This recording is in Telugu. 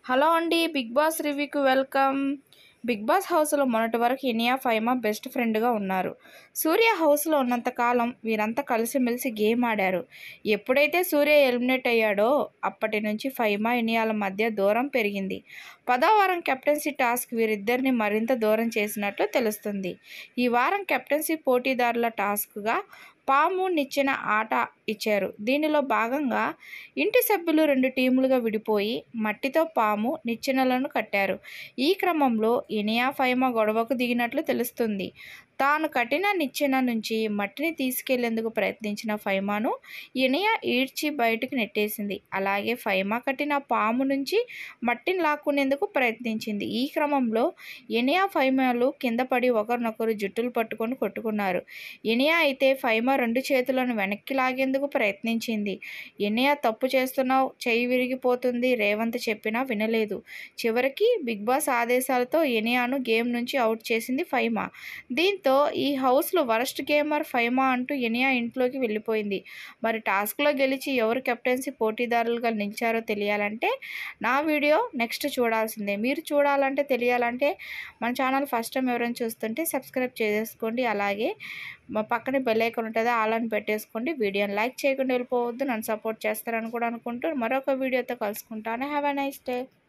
హలో అండి బిగ్ బాస్ రివ్యూకి వెల్కమ్ బిగ్ బాస్ హౌస్లో మొన్నటి వరకు ఇనియా ఫైమా బెస్ట్ ఫ్రెండ్గా ఉన్నారు సూర్య హౌస్లో ఉన్నంతకాలం వీరంతా కలిసిమెలిసి గేమ్ ఆడారు ఎప్పుడైతే సూర్య ఎలిమినేట్ అయ్యాడో అప్పటి నుంచి ఫైమా ఇనియాల మధ్య దూరం పెరిగింది పదో వారం కెప్టెన్సీ టాస్క్ వీరిద్దరిని మరింత దూరం చేసినట్లు తెలుస్తుంది ఈ వారం కెప్టెన్సీ పోటీదారుల టాస్క్గా పాము నిచ్చెన ఆట ఇచ్చారు దీనిలో భాగంగా ఇంటి సభ్యులు రెండు టీములుగా విడిపోయి మట్టితో పాము నిచ్చెనలను కట్టారు ఈ క్రమంలో ఇనియా ఫైమా గొడవకు దిగినట్లు తెలుస్తుంది తాను కట్టిన నిచ్చెన నుంచి మట్టిని తీసుకెళ్లేందుకు ప్రయత్నించిన ఫైమాను ఇనియా ఈడ్చి బయటకు నెట్టేసింది అలాగే ఫైమా కట్టిన పాము నుంచి మట్టిని లాక్కునేందుకు ప్రయత్నించింది ఈ క్రమంలో ఇనియా ఫైమాలు కింద పడి ఒకరినొకరు జుట్టులు పట్టుకొని కొట్టుకున్నారు ఇనియా అయితే ఫైమా రెండు చేతులను వెనక్కి లాగేందుకు ప్రయత్నించింది ఇనియా తప్పు చేస్తున్నావు చెయ్యి విరిగిపోతుంది రేవంత్ చెప్పినా వినలేదు చివరికి బిగ్ బాస్ ఆదేశాలతో ఇనియాను గేమ్ నుంచి అవుట్ చేసింది ఫైమా దీంతో ఈ హౌస్లో వరస్ట్ గేమర్ ఫైమా అంటూ ఇనియా ఇంట్లోకి వెళ్ళిపోయింది మరి టాస్క్లో గెలిచి ఎవరు కెప్టెన్సీ పోటీదారులుగా నిలిచారో తెలియాలంటే నా వీడియో నెక్స్ట్ చూడాల్సిందే మీరు చూడాలంటే తెలియాలంటే మన ఛానల్ ఫస్ట్ టైం ఎవరైనా చూస్తుంటే సబ్స్క్రైబ్ చేసుకోండి అలాగే మా పక్కనే బెల్ ఐకాన్ ఉంటుంది ఆల్ అని పెట్టేసుకోండి వీడియోని లైక్ చేయకుండా వెళ్ళిపోవద్దు నన్ను సపోర్ట్ చేస్తారని కూడా అనుకుంటూ మరొక వీడియోతో కలుసుకుంటాను హ్యావ్ ఎ నైస్ డే